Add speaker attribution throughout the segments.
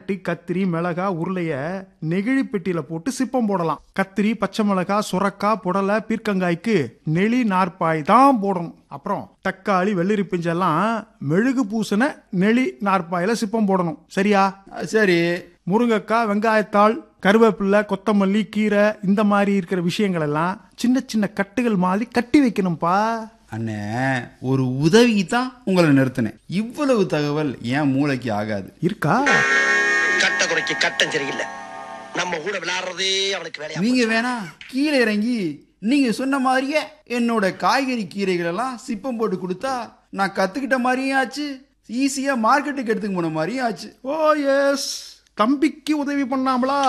Speaker 1: Carrot கத்திரி மிளகா உருளைய நெகிழி பெட்டியில போட்டு சிப்பம் போடலாம் கத்திரி பச்சை மிளகா சுரக்கா புடலை பீர்க்கங்காய்க்கு நெளி நாற்பாய் தான் போடணும் அப்புறம் தக்காளி வெள்ளரி பிஞ்செல்லாம் மெழுகு பூசின நெளி நாற்பாயில சிப்பம் போடணும் சரியா
Speaker 2: சரி
Speaker 1: முருங்கைக்காய் வெங்காயத்தாள் கருவேப்பிலை கொத்தமல்லி கீரை இந்த மாதிரி இருக்கிற விஷயங்கள் எல்லாம் சின்ன சின்ன கட்டுகள் மாதிரி கட்டி வைக்கணும்ப்பா
Speaker 2: அண்ணே ஒரு உதவிக்கு தான் உங்களை நிறுத்தினேன் இவ்வளவு தகவல் என் மூளைக்கு ஆகாது
Speaker 1: இருக்கா
Speaker 3: கட்ட குறைக்கு கட்டம் சரியில்லை நம்ம கூட விளையாடுறதே அவனுக்கு வேலையா
Speaker 2: நீங்க வேணா கீழே இறங்கி நீங்க சொன்ன மாதிரியே என்னோட காய்கறி கீரைகள் எல்லாம் சிப்பம் போட்டு கொடுத்தா நான் கத்துக்கிட்ட மாதிரியும் ஆச்சு ஈஸியா மார்க்கெட்டுக்கு எடுத்துக்க போன மாதிரியும் ஆச்சு
Speaker 1: ஓ எஸ் தம்பிக்கு உதவி பண்ணாமலா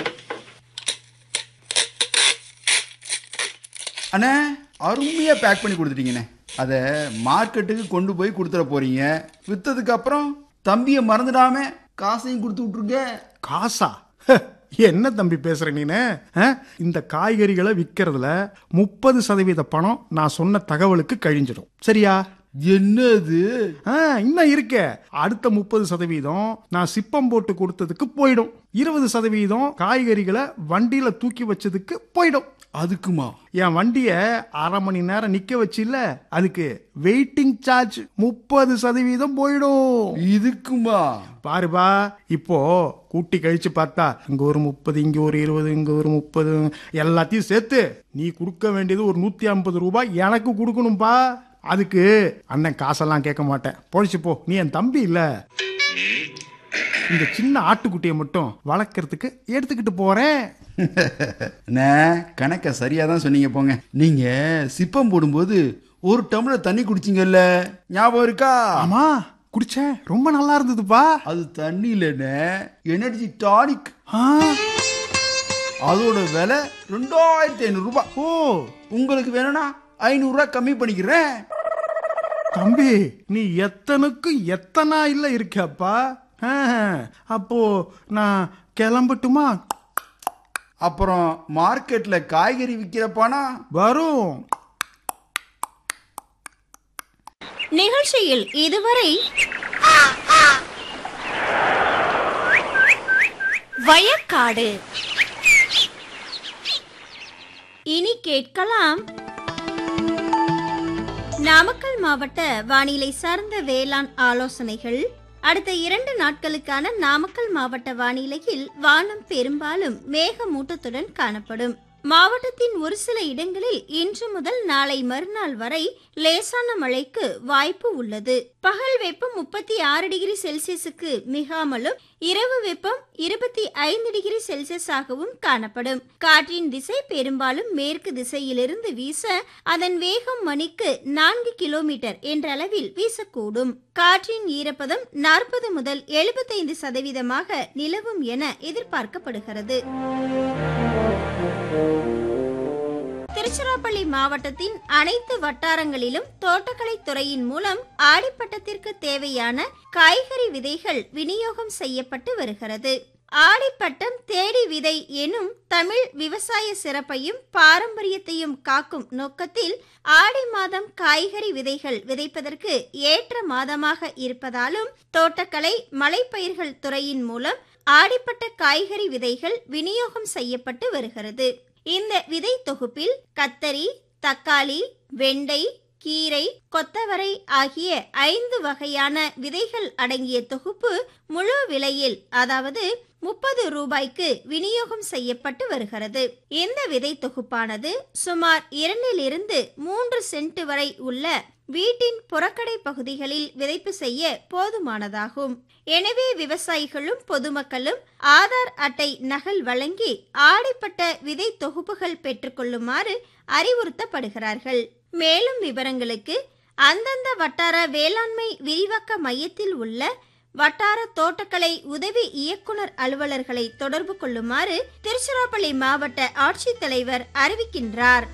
Speaker 2: அண்ணே அருமையா பேக் பண்ணி கொடுத்துட்டீங்கண்ணே அதை மார்க்கெட்டுக்கு கொண்டு போய் கொடுத்துட போறீங்க வித்ததுக்கு அப்புறம் தம்பியை மறந்துடாம காசையும் கொடுத்து விட்டுருங்க
Speaker 1: காசா ஹ, என்ன தம்பி பேசுற நீனு ஆ? இந்த காய்கறிகளை விற்கிறதுல முப்பது சதவீத பணம் நான் சொன்ன தகவலுக்கு கழிஞ்சிடும் சரியா
Speaker 2: என்னது
Speaker 1: ஆ, இன்னும் இருக்கே அடுத்த முப்பது சதவீதம் நான் சிப்பம் போட்டு கொடுத்ததுக்கு போயிடும் இருபது சதவீதம் காய்கறிகளை வண்டியில தூக்கி வச்சதுக்கு போயிடும்
Speaker 2: அதுக்குமா
Speaker 1: என் வண்டிய அரை மணி நேரம் நிக்க வச்சில்ல அதுக்கு வெயிட்டிங் சார்ஜ் முப்பது சதவீதம் போயிடும்
Speaker 2: இதுக்குமா
Speaker 1: பாருப்பா இப்போ கூட்டி கழிச்சு பார்த்தா இங்க ஒரு முப்பது இங்க ஒரு இருபது இங்க ஒரு முப்பது எல்லாத்தையும் சேர்த்து நீ கொடுக்க வேண்டியது ஒரு நூத்தி ஐம்பது ரூபாய் எனக்கு கொடுக்கணும்பா அதுக்கு அண்ணன் காசெல்லாம் கேட்க மாட்டேன் பொழைச்சு போ நீ என் தம்பி இல்ல இந்த சின்ன ஆட்டுக்குட்டியை மட்டும் வளர்க்கறதுக்கு எடுத்துக்கிட்டு போறேன்
Speaker 2: அண்ணே கணக்க சரியா தான் சொன்னீங்க போங்க நீங்க சிப்பம் போடும்போது ஒரு டம்ளர் தண்ணி குடிச்சீங்கல்ல ஞாபகம் இருக்கா
Speaker 1: ஆமா குடிச்சேன் ரொம்ப நல்லா இருந்ததுப்பா
Speaker 2: அது தண்ணி இல்லைண்ணே எனர்ஜி டானிக்
Speaker 1: ஆ,
Speaker 2: அதோட விலை ரெண்டாயிரத்தி ஐநூறு ரூபாய்
Speaker 1: ஓ
Speaker 2: உங்களுக்கு வேணும்னா ஐநூறு ரூபாய் கம்மி பண்ணிக்கிறேன்
Speaker 1: தம்பி நீ எத்தனுக்கு எத்தனா இல்ல இருக்கப்பா ஆ, அப்போ நான் கிளம்பட்டுமா
Speaker 2: அப்புறம் மார்க்கெட்ல காய்கறி விற்கிறப்பானா
Speaker 1: வரும்
Speaker 4: நிகழ்ச்சியில் இதுவரை வயக்காடு இனி கேட்கலாம் நாமக்கல் மாவட்ட வானிலை சார்ந்த வேளாண் ஆலோசனைகள் அடுத்த இரண்டு நாட்களுக்கான நாமக்கல் மாவட்ட வானிலையில் வானம் பெரும்பாலும் மேகமூட்டத்துடன் காணப்படும் மாவட்டத்தின் ஒரு சில இடங்களில் இன்று முதல் நாளை மறுநாள் வரை லேசான மழைக்கு வாய்ப்பு உள்ளது பகல் வெப்பம் முப்பத்தி ஆறு டிகிரி செல்சியஸுக்கு மிகாமலும் இரவு வெப்பம் இருபத்தி ஐந்து டிகிரி செல்சியஸாகவும் காணப்படும் காற்றின் திசை பெரும்பாலும் மேற்கு திசையிலிருந்து வீச அதன் வேகம் மணிக்கு நான்கு கிலோமீட்டர் என்ற அளவில் வீசக்கூடும் காற்றின் ஈரப்பதம் நாற்பது முதல் எழுபத்தைந்து சதவீதமாக நிலவும் என எதிர்பார்க்கப்படுகிறது திருச்சிராப்பள்ளி மாவட்டத்தின் அனைத்து வட்டாரங்களிலும் தோட்டக்கலை துறையின் மூலம் ஆடிப்பட்டத்திற்கு தேவையான காய்கறி விதைகள் விநியோகம் செய்யப்பட்டு வருகிறது ஆடிப்பட்டம் தேடி விதை எனும் தமிழ் விவசாய சிறப்பையும் பாரம்பரியத்தையும் காக்கும் நோக்கத்தில் ஆடி மாதம் காய்கறி விதைகள் விதைப்பதற்கு ஏற்ற மாதமாக இருப்பதாலும் தோட்டக்கலை மலைப்பயிர்கள் துறையின் மூலம் ஆடிப்பட்ட காய்கறி விதைகள் விநியோகம் செய்யப்பட்டு வருகிறது இந்த விதை தொகுப்பில் கத்தரி தக்காளி வெண்டை கீரை கொத்தவரை ஆகிய ஐந்து வகையான விதைகள் அடங்கிய தொகுப்பு முழு விலையில் அதாவது முப்பது ரூபாய்க்கு விநியோகம் செய்யப்பட்டு வருகிறது இந்த விதை தொகுப்பானது சுமார் இரண்டிலிருந்து மூன்று சென்ட் வரை உள்ள வீட்டின் புறக்கடை பகுதிகளில் விதைப்பு செய்ய போதுமானதாகும் எனவே விவசாயிகளும் பொதுமக்களும் ஆதார் அட்டை நகல் வழங்கி ஆடிப்பட்ட விதை தொகுப்புகள் பெற்றுக்கொள்ளுமாறு அறிவுறுத்தப்படுகிறார்கள் மேலும் விவரங்களுக்கு அந்தந்த வட்டார வேளாண்மை விரிவாக்க மையத்தில் உள்ள வட்டார தோட்டக்கலை உதவி இயக்குனர் அலுவலர்களை தொடர்பு கொள்ளுமாறு திருச்சிராப்பள்ளி மாவட்ட ஆட்சித்தலைவர் அறிவிக்கின்றார்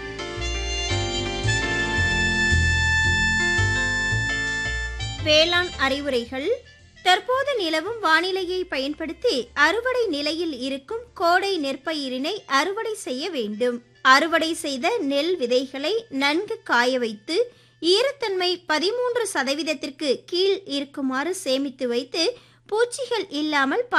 Speaker 4: வேளாண் அறிவுரைகள் தற்போது நிலவும் வானிலையை பயன்படுத்தி அறுவடை நிலையில் இருக்கும் கோடை நெற்பயிரினை அறுவடை செய்ய வேண்டும் அறுவடை செய்த நெல் விதைகளை நன்கு காய வைத்து ஈரத்தன்மை பதிமூன்று சதவீதத்திற்கு கீழ் இருக்குமாறு சேமித்து வைத்து பூச்சிகள் இல்லாமல்